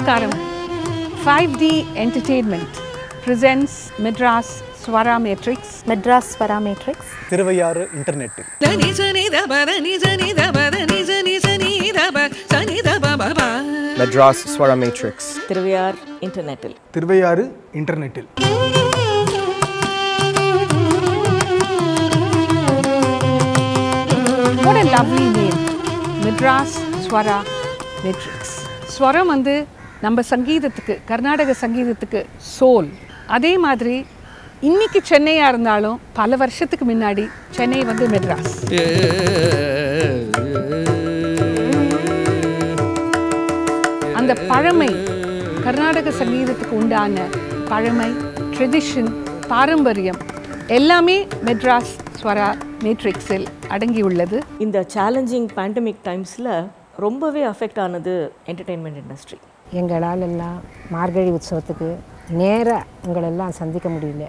Namaskaram. 5D Entertainment presents Madras Swara Matrix. Madras Swara matrix Thiruvaiyaru இன்டர்நெட்டில் దని సని దబ దని సని దబ దని సని సని దబ సని దబ బబ Madras Swara Matrix. திருவையார் இன்டர்நெட்டில் திருவையாறு இன்டர்நெட்டில் What a lovely name. Madras Swara Matrix. ஸ்வரம் வந்து நம்ம சங்கீதத்துக்கு கர்நாடக சங்கீதத்துக்கு சோல் அதே மாதிரி இன்னைக்கு சென்னையாக இருந்தாலும் பல வருஷத்துக்கு முன்னாடி சென்னை வந்து மெட்ராஸ் அந்த பழமை கர்நாடக சங்கீதத்துக்கு உண்டான பழமை ட்ரெடிஷன் பாரம்பரியம் எல்லாமே மெட்ராஸ் ஸ்வரா மேட்ரிக்ஸில் அடங்கியுள்ளது இந்த சேலஞ்சிங் பேண்டமிக் டைம்ஸில் ரொம்பவே அஃபெக்ட் ஆனது என்டர்டெயின்மெண்ட் இண்டஸ்ட்ரி எங்களால் எல்லாம் மார்கழி உற்சவத்துக்கு நேராக உங்களெல்லாம் சந்திக்க முடியல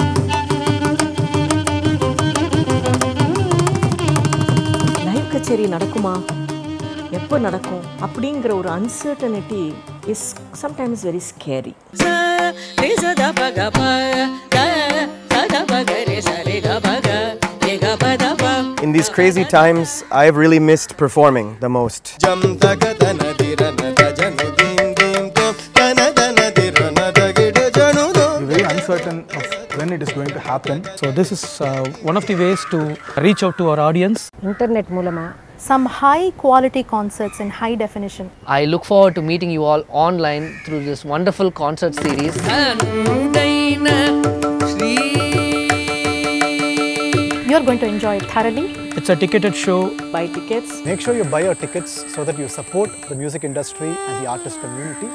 லைவ் கச்சேரி நடக்குமா எப்போ நடக்கும் அப்படிங்கிற ஒரு uncertainty is sometimes very scary స రి స దబ గబ ద స దబ గరి సరి గబ గ రి గబ దబ In these crazy times, I have really missed performing the most. We're very uncertain of when it is going to happen. So this is uh, one of the ways to reach out to our audience. Internet மூலமாக some high quality concerts in high definition. I look forward to meeting you all online through this wonderful concert series. అనుడైన శ్రీ You're going to enjoy it thoroughly. It's a ticketed show. Buy tickets Make sure you buy your tickets so that you support the music industry and the artist community.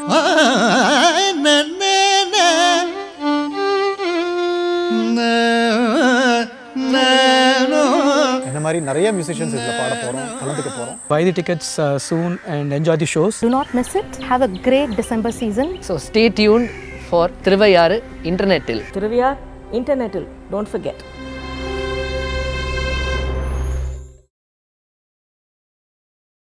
இந்த மாதிரி நிறைய musicians இதில் பாட போகிறோம் கலந்துக்க போகிறோம் Buy the tickets uh, soon and enjoy the shows. Do not miss it. Have a great December season. So stay tuned for Thiruvayyaru Internetil. Thiruvaiyaru இன்டர்நெட்டில் don't forget